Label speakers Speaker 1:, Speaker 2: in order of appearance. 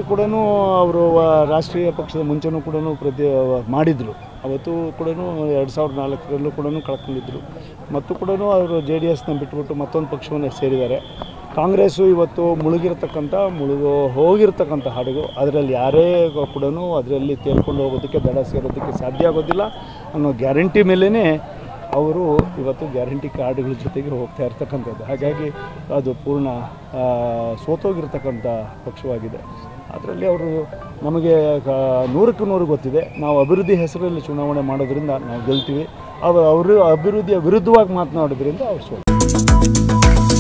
Speaker 1: ಕೂಡ ಅವರು ರಾಷ್ಟ್ರೀಯ ಪಕ್ಷದ ಮುಂಚೆನೂ ಕೂಡ ಪ್ರತಿ ಮಾಡಿದರು ಅವತ್ತು ಕೂಡ ಎರಡು ಸಾವಿರದ ನಾಲ್ಕರಲ್ಲೂ ಕೂಡ ಕಳ್ಕೊಂಡಿದ್ದರು ಮತ್ತು ಕೂಡ ಅವರು ಜೆ ಡಿ ಎಸ್ನ ಬಿಟ್ಬಿಟ್ಟು ಮತ್ತೊಂದು ಪಕ್ಷವನ್ನು ಸೇರಿದ್ದಾರೆ ಕಾಂಗ್ರೆಸ್ಸು ಇವತ್ತು ಮುಳುಗಿರ್ತಕ್ಕಂಥ ಮುಳುಗೋ ಹೋಗಿರ್ತಕ್ಕಂಥ ಹಡಗು ಅದರಲ್ಲಿ ಯಾರೇ ಕೂಡ ಅದರಲ್ಲಿ ತೇಲ್ಕೊಂಡು ಹೋಗೋದಕ್ಕೆ ದಡ ಸೇರೋದಕ್ಕೆ ಸಾಧ್ಯ ಆಗೋದಿಲ್ಲ ಅನ್ನೋ ಗ್ಯಾರಂಟಿ ಮೇಲೇ ಅವರು ಇವತ್ತು ಗ್ಯಾರಂಟಿ ಕಾರ್ಡ್ಗಳ ಜೊತೆಗೆ ಹೋಗ್ತಾ ಇರ್ತಕ್ಕಂಥದ್ದು ಹಾಗಾಗಿ ಅದು ಪೂರ್ಣ ಆ, ಸೋತೋಗಿರ್ತಕ್ಕಂಥ ಪಕ್ಷವಾಗಿದೆ ಅದರಲ್ಲಿ ಅವರು ನಮಗೆ ಕ- ನೂರಕ್ಕೆ ನೂರು ಗೊತ್ತಿದೆ ನಾವು ಅಭಿವೃದ್ಧಿ ಹೆಸರಲ್ಲಿ ಚುನಾವಣೆ ಮಾಡೋದ್ರಿಂದ ನಾವು ಗೆಲ್ತೀವಿ ಅವ ಅವರು ಅಭಿವೃದ್ಧಿಯ ವಿರುದ್ಧವಾಗಿ ಮಾತನಾಡೋದ್ರಿಂದ ಅವ್ರು ಸೋಲು